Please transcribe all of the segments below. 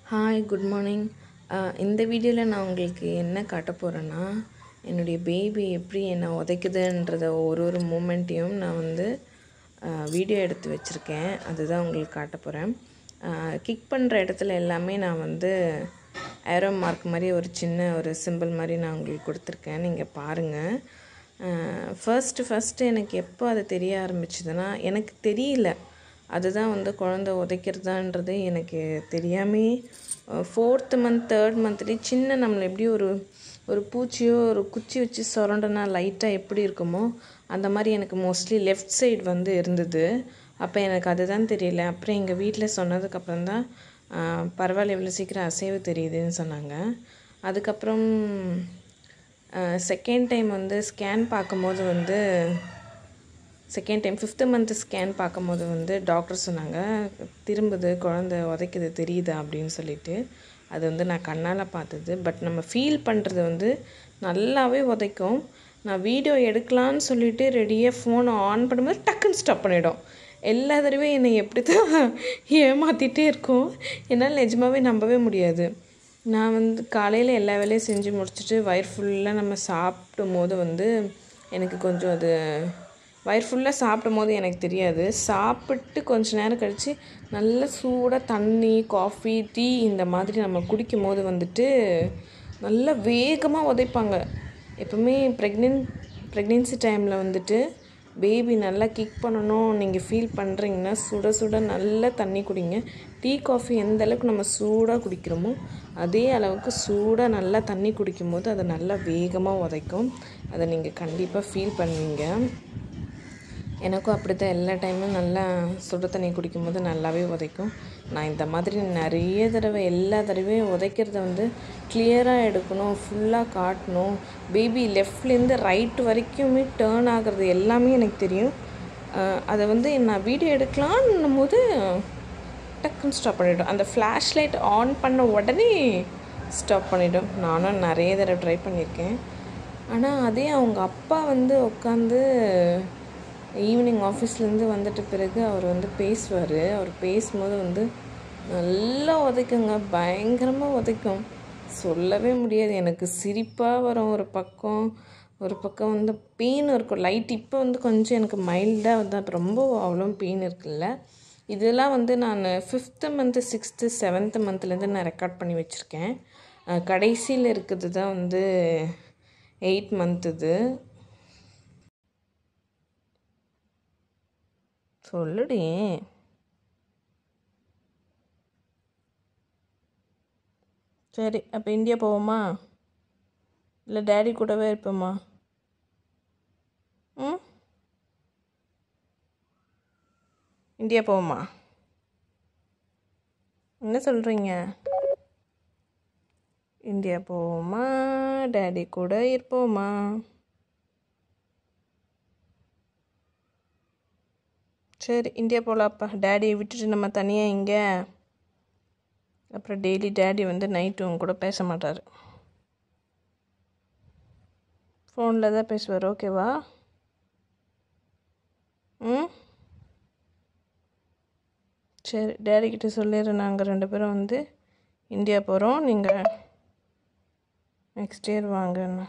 hi good morning இந்த வீடியோவில் நான் உங்களுக்கு என்ன காட்ட போகிறேன்னா என்னுடைய பேபி எப்படி என்னை உதைக்குதுன்றத ஒரு ஒரு மூமெண்ட்டையும் நான் வந்து வீடியோ எடுத்து வச்சுருக்கேன் அதுதான் உங்களுக்கு காட்ட போகிறேன் கிக் பண்ணுற இடத்துல எல்லாமே நான் வந்து ஏரோ மார்க் மாதிரி ஒரு சின்ன ஒரு சிம்பிள் மாதிரி நான் உங்களுக்கு கொடுத்துருக்கேன் நீங்கள் பாருங்கள் ஃபர்ஸ்ட்டு ஃபஸ்ட்டு எனக்கு எப்போ அது தெரிய ஆரம்பிச்சதுன்னா எனக்கு தெரியல அதுதான் வந்து குழந்த உதைக்கிறதான்றது எனக்கு தெரியாமே ஃபோர்த்து மந்த் தேர்ட் மந்த்லேயே சின்ன நம்மளை எப்படி ஒரு ஒரு பூச்சியோ ஒரு குச்சி வச்சு சுரண்டனா லைட்டாக எப்படி இருக்குமோ அந்த மாதிரி எனக்கு மோஸ்ட்லி லெஃப்ட் சைடு வந்து இருந்தது அப்போ எனக்கு அதுதான் தெரியல அப்புறம் எங்கள் வீட்டில் சொன்னதுக்கப்புறம் தான் பரவாயில்ல இவ்வளோ சீக்கிரம் அசைவு தெரியுதுன்னு சொன்னாங்க அதுக்கப்புறம் செகண்ட் டைம் வந்து ஸ்கேன் பார்க்கும்போது வந்து second time fifth month scan பார்க்கும்போது வந்து டாக்டர் சொன்னாங்க திரும்புது குழந்த உதைக்குது தெரியுதா அப்படின்னு சொல்லிட்டு அது வந்து நான் கண்ணால் பார்த்தது பட் நம்ம ஃபீல் பண்ணுறது வந்து நல்லாவே உதைக்கும் நான் வீடியோ எடுக்கலான்னு சொல்லிட்டு ரெடியாக ஃபோனை ஆன் பண்ணும்போது டக்குன்னு ஸ்டாப் பண்ணிவிடும் எல்லா தடவையும் என்னை எப்படி தான் ஏமாற்றிட்டே இருக்கும் என்னால் நிஜமாகவே நம்பவே முடியாது நான் வந்து காலையில் எல்லா வேலையும் செஞ்சு முடிச்சுட்டு வயிறு ஃபுல்லாக நம்ம சாப்பிடும் போது வந்து எனக்கு கொஞ்சம் அது வயிறு ஃபுல்லாக சாப்பிடும் போது எனக்கு தெரியாது சாப்பிட்டு கொஞ்ச நேரம் கழித்து நல்ல சூடாக தண்ணி காஃபி டீ இந்த மாதிரி நம்ம குடிக்கும் போது வந்துட்டு நல்ல வேகமாக உதைப்பாங்க எப்பவுமே ப்ரெக்னென்ட் ப்ரெக்னென்சி டைமில் வந்துட்டு பேபி நல்லா கிக் பண்ணணும் நீங்கள் ஃபீல் பண்ணுறீங்கன்னா சுட சுட நல்லா தண்ணி குடிங்க டீ காஃபி எந்த அளவுக்கு நம்ம சூடாக குடிக்கிறோமோ அதே அளவுக்கு சூடாக நல்லா தண்ணி குடிக்கும்போது அதை நல்லா வேகமாக உதைக்கும் அதை நீங்கள் கண்டிப்பாக ஃபீல் பண்ணுவீங்க எனக்கும் அப்படி தான் எல்லா டைமும் நல்லா சுடு தண்ணி குடிக்கும்போது நல்லாவே உதைக்கும் நான் இந்த மாதிரி நிறைய தடவை எல்லா தடவையும் உதைக்கிறத வந்து கிளியராக எடுக்கணும் ஃபுல்லாக காட்டணும் பேபி லெஃப்ட்லேருந்து ரைட் வரைக்குமே டேர்ன் ஆகிறது எல்லாமே எனக்கு தெரியும் அதை வந்து நான் வீடியோ எடுக்கலான்னும் போது டக்குன்னு ஸ்டாப் பண்ணிவிடும் அந்த ஃப்ளாஷ் லைட் ஆன் பண்ண உடனே ஸ்டாப் பண்ணிவிடும் நானும் நிறைய தடவை ட்ரை பண்ணியிருக்கேன் ஆனால் அதே அவங்க அப்பா வந்து உட்காந்து ஈவினிங் ஆஃபீஸ்லேருந்து வந்துட்ட பிறகு அவர் வந்து பேசுவார் அவர் பேசும்போது வந்து நல்லா உதைக்குங்க பயங்கரமாக உதைக்கும் சொல்லவே முடியாது எனக்கு சிரிப்பாக வரும் ஒரு பக்கம் ஒரு பக்கம் வந்து பெயின் இருக்கும் லைட் இப்போ வந்து கொஞ்சம் எனக்கு மைல்டாக வந்து ரொம்ப அவ்வளோ பெயின் இருக்குல்ல இதெல்லாம் வந்து நான் ஃபிஃப்த்து மந்த்து சிக்ஸ்த்து செவன்த்து மந்த்லேருந்து நான் ரெக்கார்ட் பண்ணி வச்சுருக்கேன் கடைசியில் இருக்கிறது தான் வந்து எயிட் மந்த் இது சொல்லுடி சரி அப்போ இந்தியா போவோமா இல்லை டேடி கூடவே இருப்போமா ம் இந்தியா போவோமா என்ன சொல்கிறீங்க இந்தியா போவோமா டேடி கூட இருப்போமா சரி இந்தியா போகலாப்பா டேடியை விட்டுட்டு நம்ம தனியாக இங்கே அப்புறம் டெய்லி டேடி வந்து நைட்டு உங்க கூட பேச மாட்டார் ஃபோனில் தான் பேசுவார் ஓகேவா ம் சரி டேடிக்கிட்ட சொல்லிடுறேன் நாங்கள் ரெண்டு பேரும் வந்து இந்தியா போகிறோம் நீங்கள் நெக்ஸ்ட் இயர் வாங்கன்னு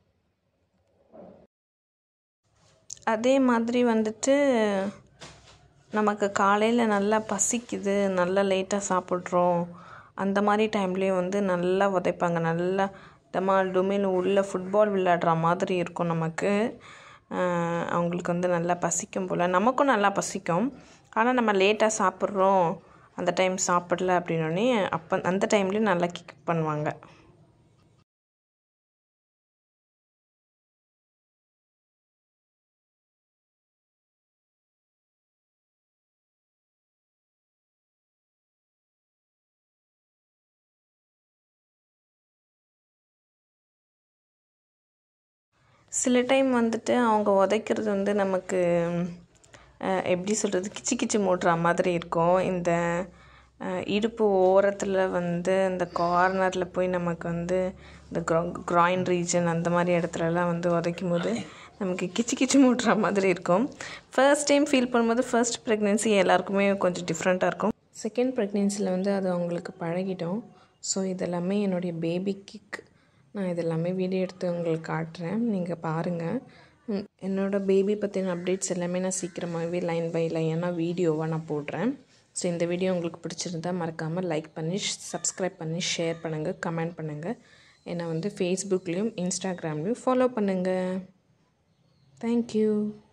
அதே மாதிரி வந்துட்டு நமக்கு காலையில் நல்லா பசிக்குது நல்லா லேட்டாக சாப்பிட்றோம் அந்த மாதிரி டைம்லேயும் வந்து நல்லா உதைப்பாங்க நல்லா டமால் டுமில் உள்ள ஃபுட்பால் விளையாடுற மாதிரி இருக்கும் நமக்கு அவங்களுக்கு வந்து நல்லா பசிக்கும் போல் நமக்கும் நல்லா பசிக்கும் ஆனால் நம்ம லேட்டாக சாப்பிட்றோம் அந்த டைம் சாப்பிடல அப்படின்னோடனே அப்போ அந்த டைம்லேயும் நல்லா கிக் பண்ணுவாங்க சில டைம் வந்துட்டு அவங்க உதைக்கிறது வந்து நமக்கு எப்படி சொல்கிறது கிச்சு கிச்சு மூடுற மாதிரி இருக்கும் இந்த இடுப்பு ஓரத்தில் வந்து இந்த கார்னரில் போய் நமக்கு வந்து இந்த க்ரா க்ராயின் ரீஜன் அந்த மாதிரி இடத்துலலாம் வந்து உதைக்கும் போது நமக்கு கிச்சு கிச்சு மூட்டுற மாதிரி இருக்கும் ஃபர்ஸ்ட் டைம் ஃபீல் பண்ணும்போது ஃபர்ஸ்ட் ப்ரெக்னென்சி எல்லாருக்குமே கொஞ்சம் டிஃப்ரெண்ட்டாக இருக்கும் செகண்ட் ப்ரெக்னென்சியில் வந்து அது அவங்களுக்கு பழகிட்டோம் ஸோ இதெல்லாமே என்னுடைய பேபி கிக் நான் இதெல்லாமே வீடியோ எடுத்து உங்களுக்கு காட்டுறேன் நீங்கள் பாருங்கள் ம், என்னோடய பேபி பற்றின அப்டேட்ஸ் எல்லாமே நான் சீக்கிரமாகவே லைன் பை லைனாக வீடியோவாக நான் போடுறேன் ஸோ இந்த வீடியோ உங்களுக்கு பிடிச்சிருந்தா மறக்காமல் லைக் பண்ணி சப்ஸ்கிரைப் பண்ணி ஷேர் பண்ணுங்கள் கமெண்ட் பண்ணுங்கள் என்னை வந்து ஃபேஸ்புக்லேயும் இன்ஸ்டாகிராம்லேயும் ஃபாலோ பண்ணுங்கள் தேங்க்யூ